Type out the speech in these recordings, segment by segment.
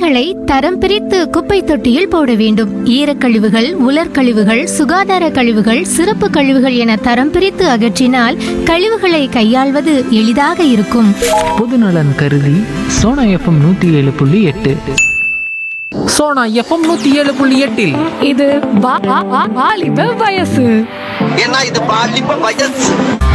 குப்பைகளை தரம் பிரித்து குப்பை தொட்டியில் போட வேண்டும் ஈரக்கழிவுகள் உலர்கழிவுகள் சுகாதார கழிவுகள் சிறப்பு கழிவுகள் என தரம் பிரித்து அகற்றினால் கழிவுகளை கையாள்வது எளிதாக இருக்கும் பொதுநலன் கருதி சோனா எஃப்எம் நூற்றி ஏழு புள்ளி எட்டு சோனா எஃப்எம் நூற்றி ஏழு புள்ளி எட்டில் இது வா- வா- வா- வாலிப வயசு ஏன்னா இது பாலிப்ப வயசு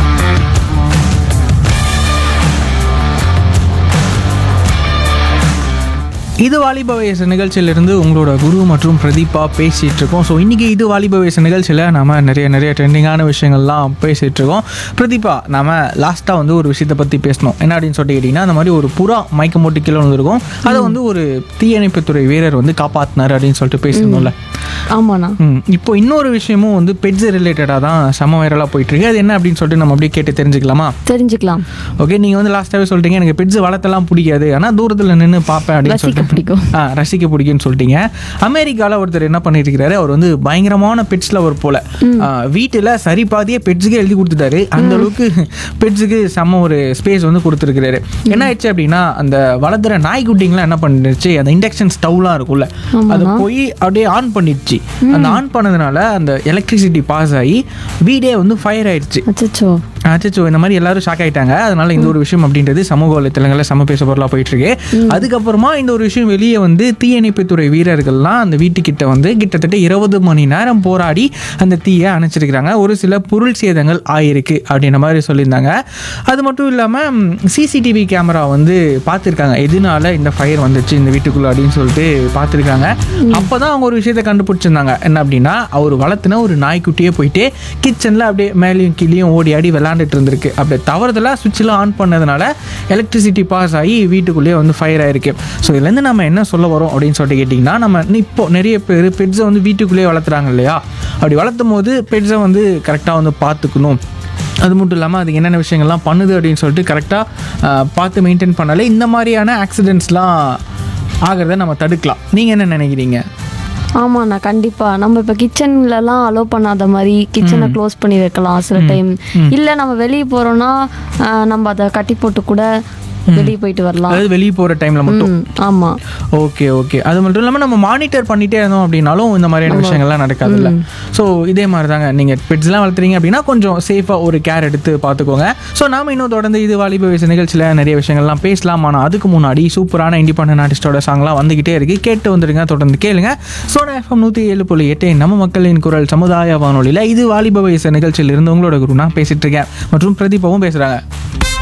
இது வாலிப வயசு நிகழ்ச்சியிலிருந்து உங்களோட குரு மற்றும் பிரதீபா பேசிகிட்டு இருக்கோம் ஸோ இன்றைக்கி இது வாலிப வயசு நிகழ்ச்சியில் நாம நிறைய நிறைய ட்ரெண்டிங்கான விஷயங்கள்லாம் பேசிகிட்டு இருக்கோம் பிரதீபா நாம லாஸ்ட்டாக வந்து ஒரு விஷயத்தை பற்றி பேசணும் என்ன அப்படின்னு சொல்லிட்டு கேட்டிங்கன்னா அந்த மாதிரி ஒரு புறா மயக்கம் போட்டு கீழே வந்திருக்கும் அதை வந்து ஒரு தீயணைப்புத்துறை வீரர் வந்து காப்பாற்றினார் அப்படின்னு சொல்லிட்டு பேசணும்ல ஆமாண்ணா ம் இப்போ இன்னொரு விஷயமும் வந்து பெட்ஸ் ரிலேட்டடாக தான் செம வைரலாக போயிட்டுருக்கு அது என்ன அப்படின்னு சொல்லிட்டு நம்ம அப்படியே கேட்டு தெரிஞ்சுக்கலாமா தெரிஞ்சுக்கலாம் ஓகே நீங்கள் வந்து லாஸ்ட்டாகவே சொல்லிட்டீங்க எனக்கு பெட்ஸ் வளர்த்தலாம் பிடிக்காது ஆனால் தூரத்தில் நின்று பார்ப்பேன் அப்படின்னு ரசிக்க சொல்லிட்டு பிடிக்கும். ஆ ரசிக்க பிடிக்கும்னு சொல்லிட்டீங்க அமெரிக்காவில் ஒருத்தர் என்ன பண்ணிட்டு இருக்காரு அவர் வந்து பயங்கரமான பெட்ஸ் லவர் போல வீட்டில் சரி பாதியே பெட்ஸுக்கே எழுதி கொடுத்துட்டாரு அந்த அளவுக்கு பெட்ஸுக்கு செம்ம ஒரு ஸ்பேஸ் வந்து கொடுத்துருக்காரு என்ன ஆயிடுச்சு அப்படின்னா அந்த வளர்த்துற நாய்க்குட்டிங்களாம் என்ன பண்ணிடுச்சு அந்த இண்டக்ஷன் ஸ்டவ்லாம் இருக்கும்ல அதை போய் அப்படியே ஆன் பண்ணிடுச்சு அந்த ஆன் பண்ணதுனால அந்த எலக்ட்ரிசிட்டி பாஸ் ஆகி வீடே வந்து ஃபயர் ஆயிடுச்சு அச்சச்சோ அச்சோ இந்த மாதிரி எல்லாரும் ஷாக் ஆயிட்டாங்க அதனால இந்த ஒரு விஷயம் அப்படின்றது சமூக வலைத்தளங்களில் சம பேச பொருளாக போயிட்டு இருக்கு அதுக்கப்புறமா இந்த ஒரு விஷயம் வெளியே வந்து தீயணைப்புத்துறை வீரர்கள்லாம் அந்த வீட்டுக்கிட்ட வந்து கிட்டத்தட்ட இருபது மணி நேரம் போராடி அந்த தீயை அணைச்சிருக்கிறாங்க ஒரு சில பொருள் சேதங்கள் ஆயிருக்கு அப்படின்ற மாதிரி சொல்லியிருந்தாங்க அது மட்டும் இல்லாமல் சிசிடிவி கேமரா வந்து பார்த்துருக்காங்க எதனால இந்த ஃபயர் வந்துச்சு இந்த வீட்டுக்குள்ள அப்படின்னு சொல்லிட்டு பார்த்துருக்காங்க அப்போ தான் அவங்க ஒரு விஷயத்தை கண்டுபிடிச்சிருந்தாங்க என்ன அப்படின்னா அவர் வளர்த்துன ஒரு நாய்க்குட்டியே போயிட்டு கிச்சனில் அப்படியே மேலேயும் கீழேயும் ஓடி ஆடி விளாண்டுட்டு இருந்திருக்கு அப்படி தவறுதலாக சுவிட்செலாம் ஆன் பண்ணதுனால எலக்ட்ரிசிட்டி பாஸ் ஆகி வீட்டுக்குள்ளேயே வந்து ஃபயர் ஆயிருக்கு ஸோ இதுலேருந்து நம்ம என்ன சொல்ல வரோம் அப்படின்னு சொல்லிட்டு கேட்டிங்கன்னா நம்ம இப்போ நிறைய பேர் பெட்ஸை வந்து வீட்டுக்குள்ளேயே வளர்த்துறாங்க இல்லையா அப்படி வளர்த்தும் போது பெட்ஸை வந்து கரெக்டாக வந்து பார்த்துக்கணும் அது மட்டும் இல்லாமல் அதுக்கு என்னென்ன விஷயங்கள்லாம் பண்ணுது அப்படின்னு சொல்லிட்டு கரெக்டாக பார்த்து மெயின்டைன் பண்ணாலே இந்த மாதிரியான ஆக்சிடெண்ட்ஸ்லாம் ஆகிறத நம்ம தடுக்கலாம் நீங்கள் என்ன நினைக்கிறீங்க ஆமாண்ணா கண்டிப்பா நம்ம இப்போ கிச்சன்லலாம் அலோவ் பண்ணாத மாதிரி கிச்சனை க்ளோஸ் பண்ணி வைக்கலாம் சில டைம் இல்லை நம்ம வெளியே போறோம்னா ஆஹ், நம்ம அதை கட்டி போட்டு கூட வெளியே போயிட்டு வரலாம் அதாவது வெளியே போகிற டைமில் மட்டும் ம், ஆமா ஓகே ஓகே அது மட்டும் இல்லாமல் நம்ம மானிட்டர் பண்ணிட்டே இருந்தோம் அப்படின்னாலும் இந்த மாதிரியான விஷயங்கள்லாம் நடக்காதுல்ல ஸோ இதே மாதிரி தாங்க நீங்கள் பெட்ஸ்லாம் வளர்த்துறீங்க அப்படின்னா கொஞ்சம் சேஃபாக ஒரு கேர் எடுத்து பார்த்துக்கோங்க ஸோ நாம இன்னும் தொடர்ந்து இது வாலிப வயசு நிகழ்ச்சியில் நிறைய விஷயங்கள்லாம் பேசலாம் ஆனால் அதுக்கு முன்னாடி சூப்பரான இண்டிபெண்டன்ட் ஆர்டிஸ்டோட சாங்லாம் வந்துகிட்டே இருக்கு கேட்டு வந்துருங்க தொடர்ந்து கேளுங்க சோனா எஃப்எம் நூற்றி ஏழு புள்ளி எட்டு நம்ம மக்களின் குரல் சமுதாய வானொலியில் இது வாலிப வயசு நிகழ்ச்சியில் இருந்து உங்களோட குரு நான் பேசிட்டு இருக்கேன் மற்றும் பிரதீபாவும் பேசுகிறாங்க